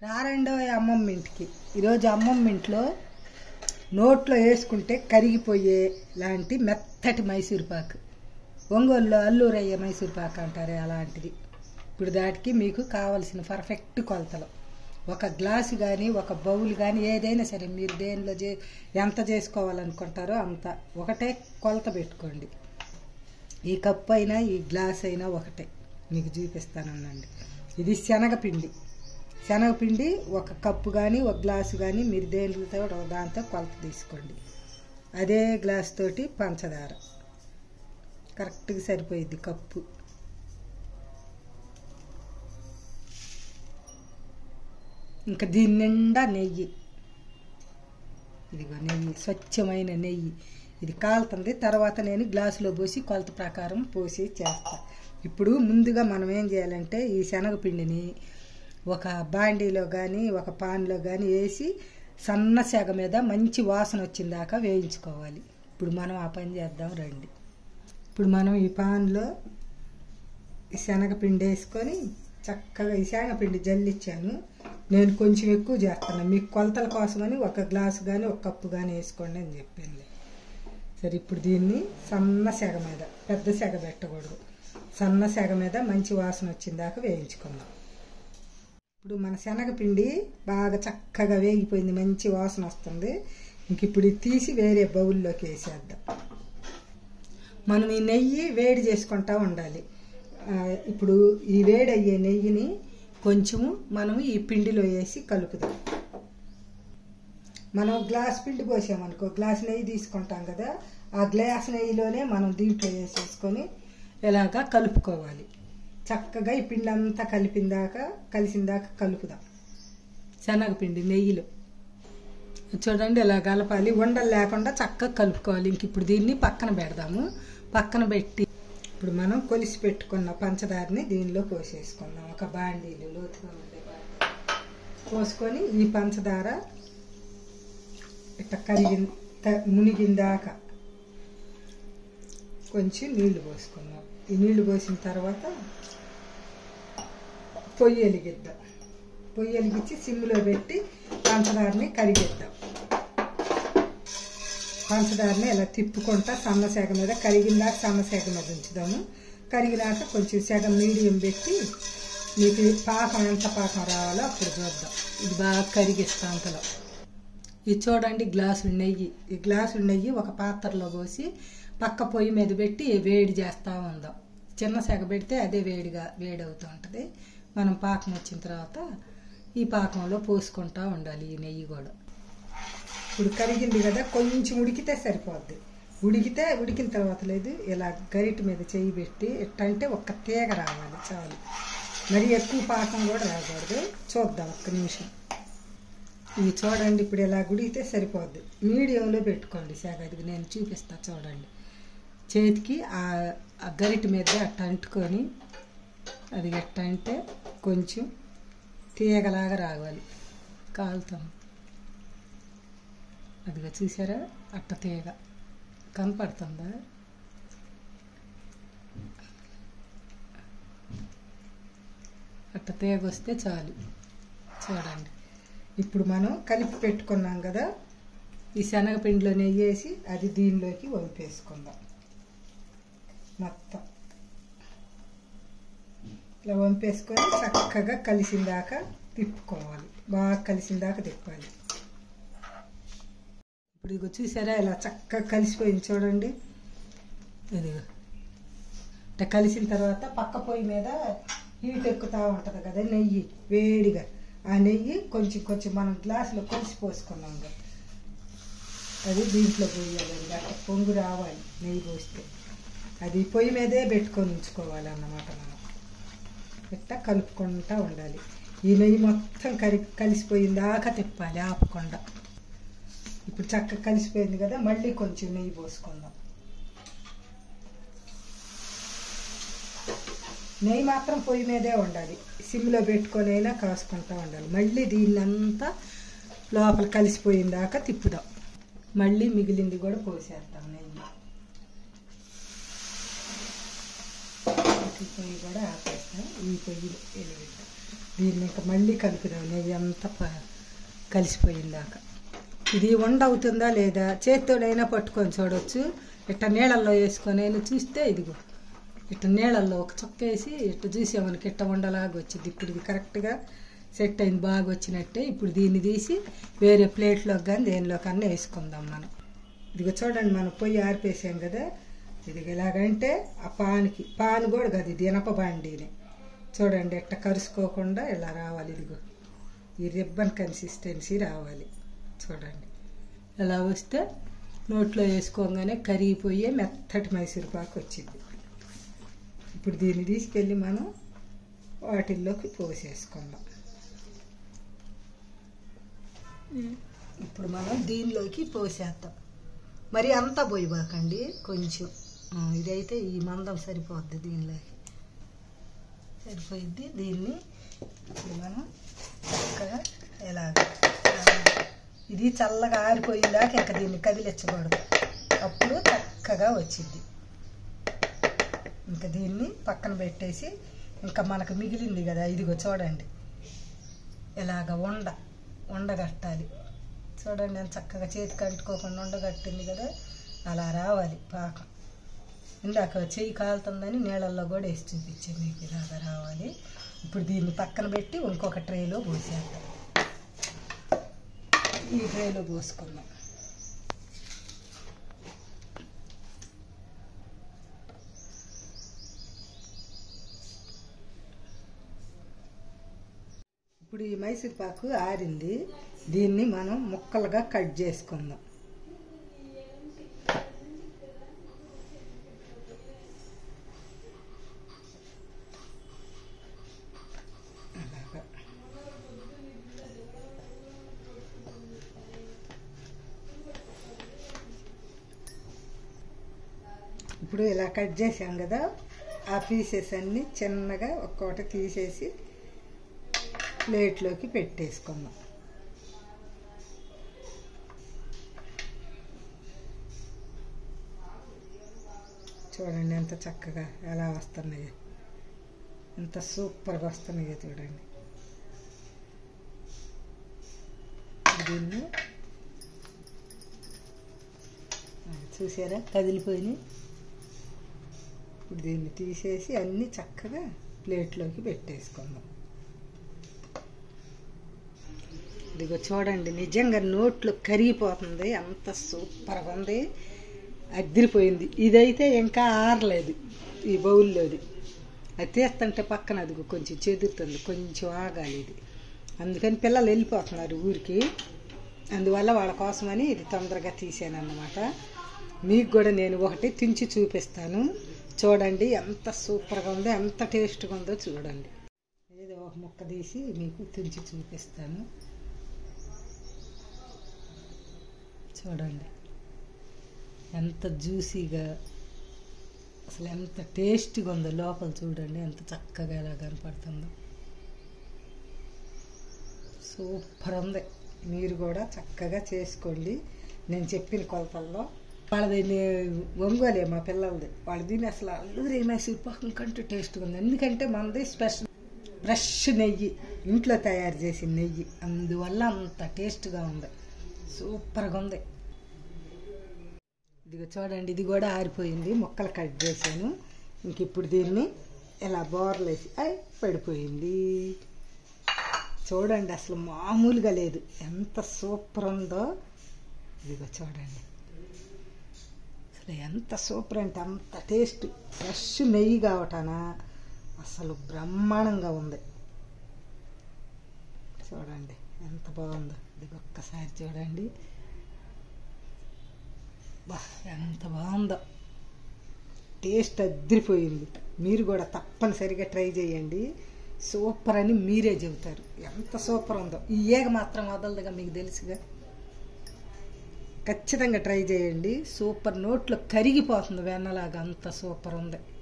రారండో అమ్మమ్మ ఇంటికి ఈరోజు అమ్మమ్మ ఇంట్లో నోట్లో వేసుకుంటే కరిగిపోయే లాంటి మెత్తటి మైసూర్ పాకు ఒంగోలులో అల్లూరయ్య మైసూర్ పాకు అంటారే అలాంటిది ఇప్పుడు దాటికి మీకు కావలసిన పర్ఫెక్ట్ కొలతలు ఒక గ్లాసు కానీ ఒక బౌల్ కానీ ఏదైనా సరే మీరు దేనిలో చే ఎంత చేసుకోవాలనుకుంటారో అంత ఒకటే కొలత పెట్టుకోండి ఈ కప్పు అయినా ఈ గ్లాస్ అయినా ఒకటే మీకు చూపిస్తానండి ఇది శనగపిండి శనగపిండి ఒక కప్పు కానీ ఒక గ్లాసు కానీ మీరు దేనితో దాంతో కొలత తీసుకోండి అదే గ్లాస్ తోటి పంచదార కరెక్ట్గా సరిపోయిద్ది కప్పు ఇంకా దీని నిండా నెయ్యి ఇదిగో నెయ్యి స్వచ్ఛమైన నెయ్యి ఇది కాలుతుంది తర్వాత నేను గ్లాసులో పోసి కొలత ప్రకారం పోసి చేస్తా ఇప్పుడు ముందుగా మనం ఏం చేయాలంటే ఈ శనగపిండిని ఒక బాండీలో కానీ ఒక పాన్లో కానీ వేసి సన్న సెగ మీద మంచి వాసన వచ్చిన దాకా వేయించుకోవాలి ఇప్పుడు మనం ఆ పని చేద్దాం రండి ఇప్పుడు మనం ఈ పాన్లో ఈ శనగపిండి వేసుకొని చక్కగా ఈ శనగపిండి జల్లిచ్చాను నేను కొంచెం ఎక్కువ చేస్తాను మీకు కొలతల కోసమని ఒక గ్లాసు కానీ ఒక కప్పు కానీ వేసుకోండి అని చెప్పింది సరే ఇప్పుడు దీన్ని సన్న సెగ మీద పెద్ద సెగ పెట్టకూడదు సన్న సెగ మీద మంచి వాసన వచ్చిన దాకా వేయించుకుందాం ఇప్పుడు మన శనగపిండి బాగా చక్కగా వేగిపోయింది మంచి వాసన వస్తుంది ఇంక ఇప్పుడు ఇది తీసి వేరే బౌల్లోకి వేసేద్దాం మనం ఈ నెయ్యి వేడి చేసుకుంటా ఉండాలి ఆ, ఇప్పుడు ఈ వేడి అయ్యే నెయ్యిని కొంచెము మనం ఈ పిండిలో వేసి కలుపుదాం మనం గ్లాస్ పిండి పోసామనుకో గ్లాస్ నెయ్యి తీసుకుంటాం కదా ఆ గ్లాస్ నెయ్యిలోనే మనం దీంట్లో వేసేసుకొని ఇలాగా కలుపుకోవాలి చక్కగా ఈ పిండి అంతా కలిపిందాక కలిసిందాక కలుపుదాం శనగపిండి నెయ్యిలో చూడండి ఇలా కలపాలి ఉండలు లేకుండా చక్కగా కలుపుకోవాలి ఇంక ఇప్పుడు దీన్ని పక్కన పెడదాము పక్కన పెట్టి ఇప్పుడు మనం కొలిసి పెట్టుకున్న పంచదారని దీనిలో పోసేసుకుందాం ఒక బాండీలు లోతుగా ఉండే బాండీ పోసుకొని ఈ పంచదార ఇట్లా కరిగి త- మునిగిందాక కొంచెం నీళ్లు పోసుకుందాం ఈ నీళ్లు పోసిన తర్వాత పొయ్యి వెలిగిద్దాం పొయ్యి వెలిగించి సిమ్లో పెట్టి పంచదారని కరిగిద్దాం పంచదారని ఇలా తిప్పుకుంటా సన్న సెగ మీద కరిగిందాక సన్న సెగ మీద ఉంచుదాము కరిగినాక కొంచెం సెగ మీడియం పెట్టి మీకు పాకం ఎంత పాకం రావాలో అప్పుడు చూద్దాం ఇది బాగా కరిగిస్తా అంతలో ఇది చూడండి గ్లాసులు నెయ్యి ఈ గ్లాసులు నెయ్యి ఒక పాత్రలో పోసి పక్క పొయ్యి మీద పెట్టి వేడి చేస్తూ ఉందాం చిన్న సెగ పెడితే అదే వేడిగా వేడి అవుతూ ఉంటుంది మనం పాకం వచ్చిన తర్వాత ఈ పాకంలో పోసుకుంటూ ఉండాలి ఈ నెయ్యి కూడా ఇప్పుడు కరిగింది కదా కొంచెం ఉడికితే సరిపోద్ది ఉడికితే ఉడికిన తర్వాత లేదు ఇలా గరిట మీద చేయి పెట్టి ఎట్టంటే ఒక్క తీగ రావాలి చాలు మరి ఎక్కువ పాకం కూడా రాకూడదు చూద్దాం ఒక్క నిమిషం ఇవి చూడండి ఇప్పుడు ఇలా గుడిగితే సరిపోద్ది మీడియంలో పెట్టుకోండి శాఖ అది నేను చూపిస్తా చూడండి చేతికి ఆ ఆ గరిట మీద అట్ట అంటుకొని అది ఎట్ట అంటే కొంచెం తీగలాగా రావాలి కాలుతాం అదిగా చూసారా అట్ట తీగ కనపడుతుందా అట్ట తీగ వస్తే చాలు చూడండి ఇప్పుడు మనం కలిపి పెట్టుకున్నాం కదా ఈ శనగపిండిలో నెయ్యి వేసి అది దీనిలోకి వంపేసుకుందాం మొత్తం ఇలా వంపేసుకొని చక్కగా కలిసిందాక తిప్పుకోవాలి బాగా కలిసిందాక తిప్పాలి ఇప్పుడు ఇగో చూసారా ఇలా చక్కగా కలిసిపోయింది చూడండి ఇదిగో ఇట్లా కలిసిన తర్వాత పక్క పొయ్యి మీద హీట్ ఎక్కుతూ ఉంటుంది కదా నెయ్యి వేడిగా ఆ నెయ్యి కొంచెం కొంచెం మనం గ్లాసులో కొలిసి పోసుకున్నాం కదా అది దీంట్లో పోయాలి అది అట్లా పొంగు రావాలి నెయ్యి పోస్తే అది పొయ్యి మీదే పెట్టుకొని ఉంచుకోవాలి అన్నమాట మనం ఇట్లా కలుపుకుంటూ ఉండాలి ఈ నెయ్యి మొత్తం కరి కలిసిపోయిన దాకా తిప్పాలి ఆపకుండా ఇప్పుడు చక్కగా కలిసిపోయింది కదా మళ్ళీ కొంచెం నెయ్యి పోసుకుందాం నెయ్యి మాత్రం పొయ్యి మీదే ఉండాలి సిమ్లో పెట్టుకొని అయినా కాసుకుంటూ ఉండాలి మళ్ళీ దీన్నంతా లోపల కలిసిపోయిన దాకా తిప్పుదాం మళ్ళీ మిగిలింది కూడా పోసేద్దాం నెయ్యి ఈ పొయ్యి కూడా ఆపేస్తాం ఈ పొయ్యి వెలిగిద్దాం దీన్ని ఇంకా మళ్ళీ కలుపుదాం నెయ్యి అంతా ప- కలిసిపోయిందాక ఇది వండ అవుతుందా లేదా చేత్తోడైనా పట్టుకొని చూడవచ్చు ఇట్ట నీళ్ళల్లో వేసుకొని అయినా చూస్తే ఇదిగో ఇట్ట నీళ్ళల్లో ఒక చుక్క వేసి ఇట్ట చూసామనికి ఇట్ట వండలాగా వచ్చింది ఇప్పుడు ఇది కరెక్ట్గా సెట్ అయింది బాగా వచ్చినట్టే ఇప్పుడు దీన్ని తీసి వేరే ప్లేట్లోకి కానీ దేనిలోకన్నా వేసుకుందాం మనం ఇదిగో చూడండి మనం పొయ్యి ఆరిపేసాం కదా ఇది ఎలాగంటే ఆ పాన్కి పాన్ కూడా కాదు ఇది ఇనప బాండీనే చూడండి ఎట్ట కరుసుకోకుండా ఇలా రావాలి ఇదిగో ఈ రిబ్బన్ కన్సిస్టెన్సీ రావాలి చూడండి ఇలా వస్తే నోట్లో వేసుకోగానే కరిగిపోయే మెత్తటి మైసూరుపాకు వచ్చింది ఇప్పుడు దీన్ని తీసుకెళ్ళి మనం వాటిల్లోకి పోసేసుకుందాం ఇప్పుడు మనం దీనిలోకి పోసేద్దాం మరి అంతా పోయిబాకండి కొంచెం ఆ, ఇదైతే ఈ మందం సరిపోద్ది దీనిలోకి సరిపోయిద్ది దీన్ని ఇప్పుడు మనం చక్కగా ఎలాగ ఇది చల్లగా ఆరిపోయిందాక ఇంకా దీన్ని కదిలించకూడదు అప్పుడు చక్కగా వచ్చింది ఇంకా దీన్ని పక్కన పెట్టేసి ఇంకా మనకు మిగిలింది కదా ఇదిగో చూడండి ఇలాగ వండ వండగట్టాలి చూడండి ఎంత చక్కగా చేతికి అంటుకోకుండా ఉండగట్టింది కదా అలా రావాలి పాకం ఇందాక చెయ్యి కాలుతుందని నీళ్ళల్లో కూడా వేసి చూపించాను మీకు ఇలాగా రావాలి ఇప్పుడు దీన్ని పక్కన పెట్టి ఇంకొక ట్రేలో పోసేద్దాం ఈ ట్రేలో పోసుకుందాం ఇప్పుడు ఈ మైసూర్ పాకు ఆరింది దీన్ని మనం ముక్కలుగా కట్ చేసుకుందాం అలాగా ఇప్పుడు ఇలా కట్ చేసాం కదా ఆ పీసెస్ అన్నీ చిన్నగా ఒక్కొక్కటి తీసేసి ప్లేట్లోకి పెట్టేసుకుందాం చూడండి ఎంత చక్కగా ఎలా వస్తున్నాయో ఎంత సూపర్గా వస్తున్నాయో చూడండి దీన్ని ఆ, చూసారా కదిలిపోయినాయి ఇప్పుడు దీన్ని తీసేసి అన్నీ చక్కగా ప్లేట్లోకి పెట్టేసుకుందాం ఇదిగో చూడండి నిజంగా నోట్లో కరిగిపోతుంది అంత సూపర్గా ఉంది అదిరిపోయింది ఇదైతే ఇంకా ఆరలేదు ఈ బౌల్లోది అది తీస్తుంటే పక్కన అదిగో కొంచెం చెదురుతుంది కొంచెం ఆగాలి ఇది అందుకని పిల్లలు వెళ్ళిపోతున్నారు ఊరికి అందువల్ల వాళ్ళ కోసమని ఇది తొందరగా తీసాను అన్నమాట మీకు కూడా నేను ఒకటి తించి చూపిస్తాను చూడండి ఎంత సూపర్గా ఉందో ఎంత టేస్ట్గా ఉందో చూడండి ఏదో ఒక ముక్క తీసి మీకు తించి చూపిస్తాను చూడండి ఎంత జ్యూసీగా అసలు ఎంత టేస్టీగా ఉందో లోపల చూడండి ఎంత చక్కగా ఎలా కనపడుతుందో సూపర్ ఉంది మీరు కూడా చక్కగా చేసుకోండి నేను చెప్పిన కొలతల్లో వాళ్ళది నే- ఒంగోలే మా పిల్లలది వాళ్ళు దీన్ని అసలు అల్లూరి మైసూర్ పాకం కంటే టేస్ట్గా ఉంది ఎందుకంటే మనది స్పెషల్ ఫ్రెష్ నెయ్యి ఇంట్లో తయారు చేసిన నెయ్యి అందువల్ల అంత టేస్ట్గా ఉంది సూపర్గా ఉంది ఇదిగో చూడండి ఇది కూడా ఆరిపోయింది ముక్కలు కట్ చేశాను ఇంక ఇప్పుడు దీన్ని ఇలా బోర్లేసి అయ్ పడిపోయింది చూడండి అసలు మామూలుగా లేదు ఎంత సూపర్ ఉందో ఇదిగో చూడండి అసలు ఎంత సూపర్ అంటే అంత టేస్ట్ ఫ్రెష్ నెయ్యి కావటానా అసలు బ్రహ్మాండంగా ఉంది చూడండి ఎంత బాగుందో ఇది ఒక్కసారి చూడండి బా ఎంత బాగుందో టేస్ట్ అదిరిపోయింది మీరు కూడా తప్పనిసరిగా ట్రై చేయండి సూపర్ అని మీరే చెబుతారు ఎంత సూపర్ ఉందో ఈ ఏగ మాత్రం వదలదుగా మీకు తెలుసుగా ఖచ్చితంగా ట్రై చేయండి సూపర్ నోట్లో కరిగిపోతుంది వెన్నలాగా అంత సూపర్ ఉంది